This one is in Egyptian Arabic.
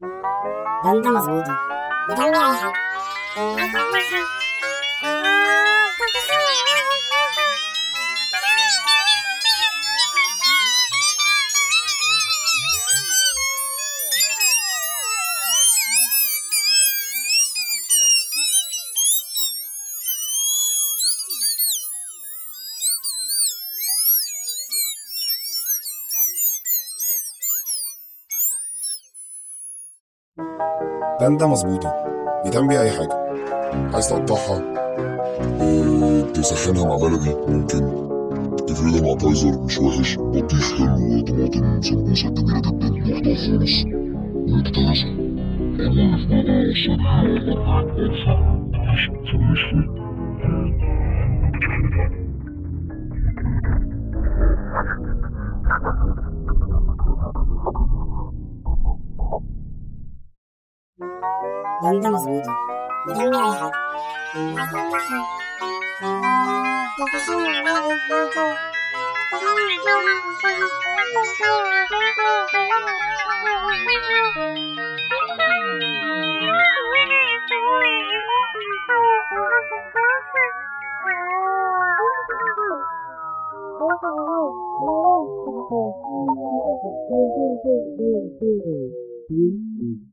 بنده مظبوطة بتعمل أي حاجة بنده مظبوطة بتعمل بيها أي حاجة عايز تقطعها آه، تسخنها مع بلدي ممكن تفردها مع كايزر مش وحش بطيخ حلو طماطم سمبوسة جميلة جدا لوحدها خالص وبوتاجاز حوايف بقى سريع قريب الفرن في الوصفة بنده مظبوطة بتعمل أي حاجة Thank you.